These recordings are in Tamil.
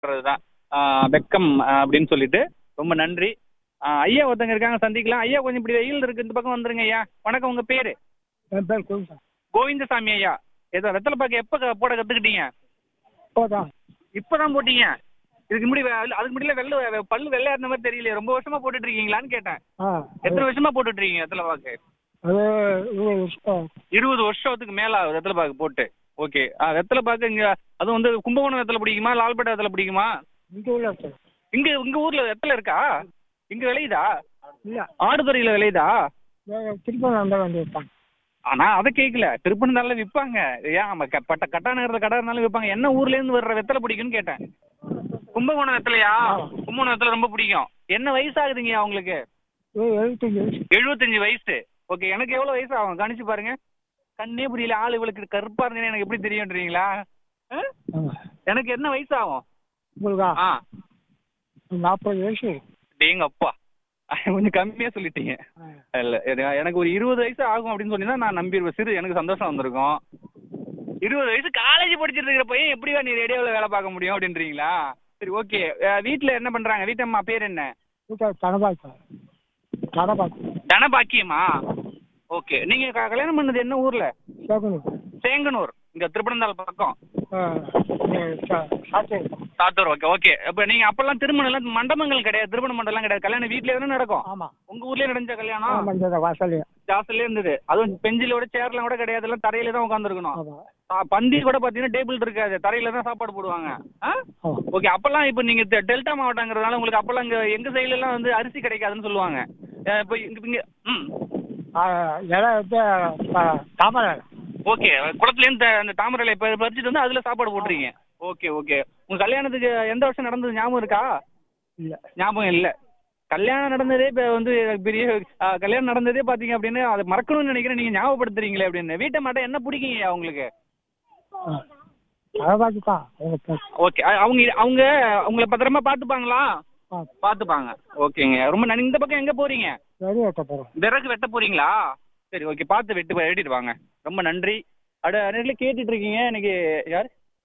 தான் ஆஹ் வெக்கம் ஆஹ் அப்படின்னு சொல்லிட்டு ரொம்ப நன்றி ஆஹ் ஐயா ஒருத்தங்க இருக்காங்க சந்திக்கலாம் ஐயா கொஞ்சம் இப்படி வெயில் இருக்கு இந்த பக்கம் வந்துருங்க ஐயா வணக்கம் உங்க பேரு என் பேர் கோவிந்தா கோவிந்தசாமி ஐயா ஏதோ வெத்தலை பாக்கு எப்போ க- போட கத்துக்கிட்டீங்க போதா இப்பதான் போட்டீங்க இதுக்கு முன்னாடி வெ- அதுக்கு முன்னாடி வெள்ளை வெ- பல்லு வெள்ளையா இருந்த மாதிரி தெரியல ரொம்ப வருஷமா போட்டுட்டு இருக்கீங்களான்னு கேட்டேன் ஆ எத்தனை வருஷமா போட்டுட்டு இருக்கீங்க வெத்தலை பாக்கு அது இருபது வருஷம் இருபது வருஷத்துக்கு மேல ஆகுது வெத்தலை பாக்கு போட்டு ஓகே வெத்தலை பாக்கு இங்க அதுவும் வந்து கும்பகோணம் வெத்தலை பிடிக்குமா லால்பேட்டை வெத்தலை பிடிக்குமா இங்கே உள்ள சார் இங்க உங்க ஊர்ல வெத்தலை இருக்கா இங்க விளையுதா இல்லை ஆடுதுறையில விளையுதா திருப்பி வந்த வேண்டியிருப்பாங்க ஆனா அதை கேட்கல திருப்பனந்தால விற்பாங்க ஏன் நம்ம க- பட்ட கட்டா நகரத்துல கடை இருந்தாலும் விற்பாங்க என்ன ஊர்ல இருந்து வர்ற வெத்தலை பிடிக்கும்னு கேட்டேன் கும்பகோணம் வெத்தலையா கும்பகோணம் வெத்தலை ரொம்ப பிடிக்கும் என்ன வயசு ஆகுதுங்க அவங்களுக்கு எழுபத்தஞ்சு வயசு எழுபத்தஞ்சு வயசு ஓகே எனக்கு எவ்வளவு வயசு ஆகும் கணிச்சு பாருங்க கண்ணே புரியல ஆள் இவளுக்கு கருப்பா இருந்தேன்னு எனக்கு எப்படி தெரியும்ன்றீங்களா ஆ? ஆமா. எனக்கு என்ன வயசு ஆகும் உங்களுக்கா ஆ நாற்பது வயசு டேங்க அப்பா கொஞ்சம் கம்மியா சொல்லிட்டீங்க ஆ. இல்ல இது- எனக்கு ஒரு இருபது வயசு ஆகும் அப்படின்னு சொன்னீங்கன்னா நான் நம்பிடுவேன் சிறு எனக்கு சந்தோஷம் வந்திருக்கும் இருபது வயசு காலேஜ் படிச்சிட்டு இருக்கிற பையன் எப்படியா நீ ரேடியோவில் வேலை பார்க்க முடியும் அப்படின்றீங்களா சரி ஓகே வீட்டில் என்ன பண்றாங்க வீட்டம்மா பேர் என்ன வீட்டை தனபாக்கா தனபாக்கு தனபாக்கியமா ஓகே நீங்க க- கல்யாணம் பண்ணது என்ன ஊர்ல சேகனூர் சேங்கனூர் இங்க திருப்பனந்தாள் பக்கம் சாத்தே சாத்தூர் ஓகே ஓகே இப்போ நீங்க அப்பெல்லாம் திருமணம் எல்லாம் மண்டபங்கள் கிடையாது திருமண மண்டபம்லாம் கிடையாது கல்யாணம் வீட்லயே தானே நடக்கும் ஆமாம் உங்க ஊர்லயே நடந்த கல்யாணம் ஆமாம் இந்த வாசல்லையே ஜாஸ்திலே இருந்தது அதுவும் பெஞ்சிலோட சேர்லாம் கூட கிடையாது எல்லாம் தரையில தான் உட்காந்துருக்கணும் ஆமாம் பந்தி கூட பாத்தீங்கன்னா டேபிள் இருக்காது தரையில தான் சாப்பாடு போடுவாங்க ஆ ஆமாம் ஓகே அப்பெல்லாம் இப்போ நீங்க டெ- டெல்டா மாவட்டங்கிறதுனால உங்களுக்கு அப்பெல்லாம் இங்க எங்க சைடுல எல்லாம் வந்து அரிசி கிடைக்காதுன்னு சொல்லுவாங்க அஹ் இப்போ இங்க இங்க ம் இடம் வந்து ஆ, தாமரை ஓகே குளத்துலேருந்து அந்த தாமரை இலை ப- பறிச்சுட்டு வந்து அதுல சாப்பாடு போட்டுறீங்க ஓகே ஓகே உங்க கல்யாணத்துக்கு எந்த வருஷம் நடந்தது ஞாபகம் இருக்கா இல்லை ஞாபகம் இல்ல கல்யாணம் நடந்ததே இப்போ வந்து பெரிய ஆ, கல்யாணம் நடந்ததே பாத்தீங்க அப்படின்னு அதை மறக்கணும்னு நினைக்கிறேன் நீங்க ஞாபகப்படுத்துறீங்களே அப்படின்னு வீட்டை மாட்ட என்ன பிடிக்குங்க உங்களுக்கு தனபாக்கு தான் அவங்க பேர் ஓகே அவங்க அவங்க உங்களை பத்திரமா பாத்துப்பாங்களா ஆ பாத்துப்பாங்க ஓகேங்க ரொம்ப நன்றி இந்த பக்கம் எங்க போறீங்க வெளியே வெட்ட போகிறோம் விறகு வெட்ட போறீங்களா சரி ஓகே பார்த்து வெட்டு வெட்டிட்டு வாங்க ரொம்ப நன்றி அட நேரில் கேட்டுட்டு இருக்கீங்க எனக்கு யார்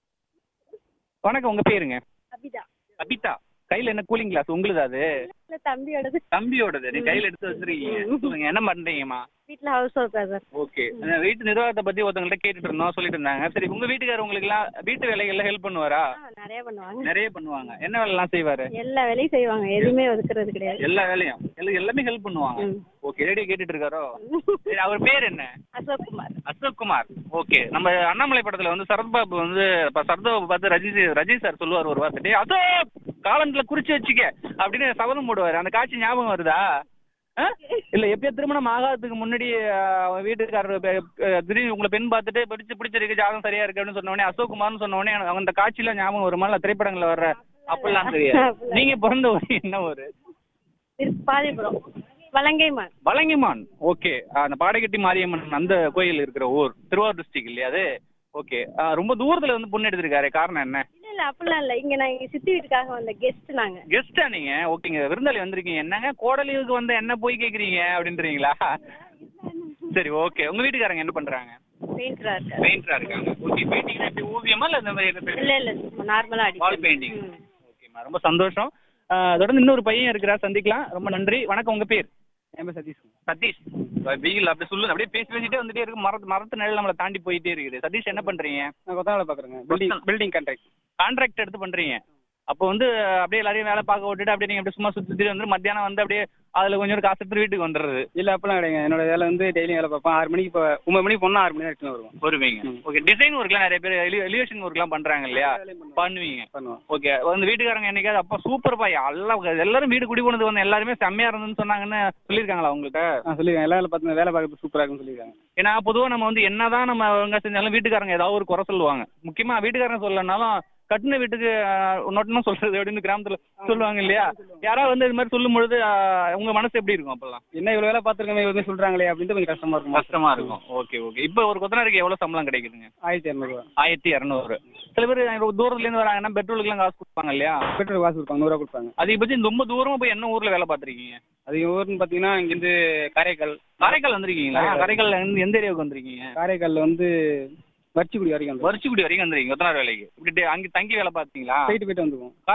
வணக்கம் உங்க பேருங்க அபிதா அபிதா கையில என்ன கூலிங் கிளாஸ் உங்களுது அது இல்ல தம்பியோடது தம்பியோடது நீ கையில எடுத்து வச்சிருக்கீங்க சொல்லுங்க என்ன பண்றீங்கம்மா வீட்ல ஹவுஸ் ஒர்க் சார் ஓகே வீட்டு நிர்வாகத்தை பத்தி ஒருத்தவங்கள்ட்ட கேட்டுட்டு இருந்தோம் சொல்லிட்டு இருந்தாங்க சரி உங்க வீட்டுக்காரர் உங்களுக்கு எல்லாம் வீட்டு வேலைகள்ல ஹெல்ப் பண்ணுவாரா ஆ, நிறைய பண்ணுவாங்க நிறைய பண்ணுவாங்க என்ன வேலை எல்லாம் செய்வாரு எல்லா வேலையும் செய்வாங்க எதுவுமே ஒதுக்குறது கிடையாது எல்லா வேலையும் எல்லா- எல்லாமே ஹெல்ப் பண்ணுவாங்க ம். ஓகே ரேடியோ கேட்டுட்டு இருக்காரோ சரி அவர் பேர் என்ன அசோக் குமார் அசோக் குமார் ஓகே நம்ம அண்ணாமலை படத்துல வந்து சரத்பாபு வந்து இப்ப சரத்பாபு பார்த்து ரஜி ரஜி சார் சொல்லுவார் ஒரு வார்த்தை "டேய், அசோக் காலத்துல குறிச்சு வச்சுக்க அப்படின்னு சபதம் போடுவாரு அந்த காட்சி ஞாபகம் வருதா ஆ? இல்ல எப்பயோ திருமணம் ஆகாததுக்கு முன்னாடி ஆஹ், வீட்டுக்காரர் பெ- பெ- திடீர்னு உங்களை பெண் பார்த்துட்டு பிடிச்சு பிடிச்சிருக்கு ஜாதகம் சரியா இருக்கு அப்படின்னு சொன்ன உடனே அசோக் குமார்னு சொன்ன உடனே எனக்கு அந்த காட்சியில ஞாபகம் வருமா இல்ல திரைப்படங்கள்ல வர்ற அப்பெல்லாம் தெரியாது அப்படிலாம் நீங்க பிறந்த ஊர் என்ன ஊரு திரு- பாதிபுரம் வலங்கைமான் வலங்கிமான் ஓகே அந்த பாடைக்கட்டி மாரியம்மன் அந்த கோயில் இருக்கிற ஊர் திருவாரூர் டிஸ்ட்ரிக்ட் இல்லையா அது ஓகே ரொம்ப தூரத்துல வந்து பொண்ணு எடுத்திருக்காரு காரணம் என்ன இல்ல இல்ல அப்படிலாம் இல்ல இங்க நாங்க இங்க சித்தி வீட்டுக்காக வந்த கெஸ்ட் நாங்க கெஸ்டா நீங்க ஓகேங்க விருந்தாளி வந்திருக்கீங்க என்னங்க கோடலீவுக்கு வந்து என்ன போய் கேக்குறீங்க அப்படின்றீங்களா சரி ஓகே உங்க வீட்டுக்காரங்க என்ன பண்றாங்க பெயிண்டரா இருக்காரு பெயிண்டரா இருக்காங்க ஓகே பெயிண்டிங் எப்படி ஓவியமா இல்ல இந்த மாதிரி இல்ல இல்ல நார்மலா அடி வால் பெயிண்டிங் ஓகேம்மா ரொம்ப சந்தோஷம் ஆஹ் தொடர்ந்து இன்னொரு பையன் இருக்கிறார் சந்திக்கலாம் ரொம்ப நன்றி வணக்கம் உங்க பேர் என் பேர் சதீஷ் சதீஷ் வெயில் அப்படி சொல்லுங்க அப்படியே பேசி பேசிட்டே வந்துட்டே இருக்கு மரத்து மரத்து நிழல் நம்மளை தாண்டி போயிட்டே இருக்குது சதீஷ் என்ன பண்றீங்க நான் கொத்தா வேலை பார்க்குறேங்க பில்டிங் பில்டிங் கான்ட்ராக்ட் கான்ட்ராக்ட் எடுத்து பண்றீங்க அப்போ வந்து அப்படியே எல்லாரையும் வேலை பார்க்க விட்டுட்டு அப்படியே நீங்க அப்படியே சும்மா சுத்தி சுத்தி வந்து மத்தியானம் வந்து அப்படியே அதுல கொஞ்சம் காசு எடுத்து வீட்டுக்கு வந்துடுறது இல்லை அப்பெல்லாம் கிடையாது என்னோட வேலை வந்து டெய்லியும் வேலை பார்ப்பேன் ஆறு மணிக்கு இப்போ ஒன்பது மணிக்கு போனால் ஆறு மணி வரைக்கும் வருவோம் வருவீங்க ம். ஓகே டிசைன் ஒர்க்லாம் நிறைய பேர் எலிவேஷன் ஒர்க்லாம் பண்றாங்க இல்லையா பண்ணுவீங்க பண்ணுவோம் ஓகே வந்து வீட்டுக்காரங்க என்னைக்காவது அப்பா சூப்பர் பா எல்லாம் எல்லாரும் வீடு குடி போனது வந்து எல்லாருமே செம்மையா இருந்துன்னு சொன்னாங்கன்னு சொல்லியிருக்காங்களா உங்கள்கிட்ட ஆ சொல்லியிருக்கேன் எல்லா வேலை பார்த்து வேலை பார்க்கறது சூப்பராக இருக்குன்னு சொல்லியிருக்காங்க ஏன்னா பொதுவா நம்ம வந்து என்னதான் நம்ம ஒழுங்கா செஞ்சாலும் வீட்டுக்காரங்க ஏதாவது ஒரு குறை சொல்லுவாங்க முக்கியமா வீட்டுக்காரங்க சொல்லனாலும் கட்டின வீட்டுக்கு நொட்டணும் சொல்றது அப்படின்னு கிராமத்துல சொல்லுவாங்க இல்லையா யாராவது வந்து இது மாதிரி சொல்லும் பொழுது ஆஹ், உங்க மனசு எப்படி இருக்கும் அப்பெல்லாம் என்ன இவ்வளோ வேலை பார்த்துருக்கோமே இவ்வளோ சொல்கிறாங்களே அப்படின்ட்டு கொஞ்சம் கஷ்டமாக இருக்கும் கஷ்டமா இருக்கும் ஓகே ஓகே இப்போ ஒரு கொத்தனாருக்கு எவ்வளவு சம்பளம் கிடைக்குதுங்க ஆயிரத்தி இரநூறுவா ஆயிரத்தி இரநூறு சில பேர் தூரத்துல இருந்து வராங்கன்னா பெட்ரோலுக்குலாம் காசு கொடுப்பாங்க இல்லையா பெட்ரோல் காசு கொடுப்பாங்க நூறுரூவா கொடுப்பாங்க அதிகபட்சம் ரொம்ப தூரமா போய் என்ன ஊர்ல வேலை பார்த்துருக்கீங்க அது ஊர்னு பார்த்தீங்கன்னா இங்கேருந்து காரைக்கால் காரைக்கால் வந்திருக்கீங்களா காரைக்கால் எந்த- எந்த ஏரியாவுக்கு வந்திருக்கீங்க காரைக்காலில் வந்து வரிச்சிக்குடி வரைக்கும் வந்து வரிச்சிக்குடி வரைக்கும் வந்துருக்கீங்க எத்தனை நாள் வேலைக்கு இப்படி டே- அங்க தங்கி வேலை பார்த்தீங்களா போயிட்டு போயிட்டு வந்துருவோம்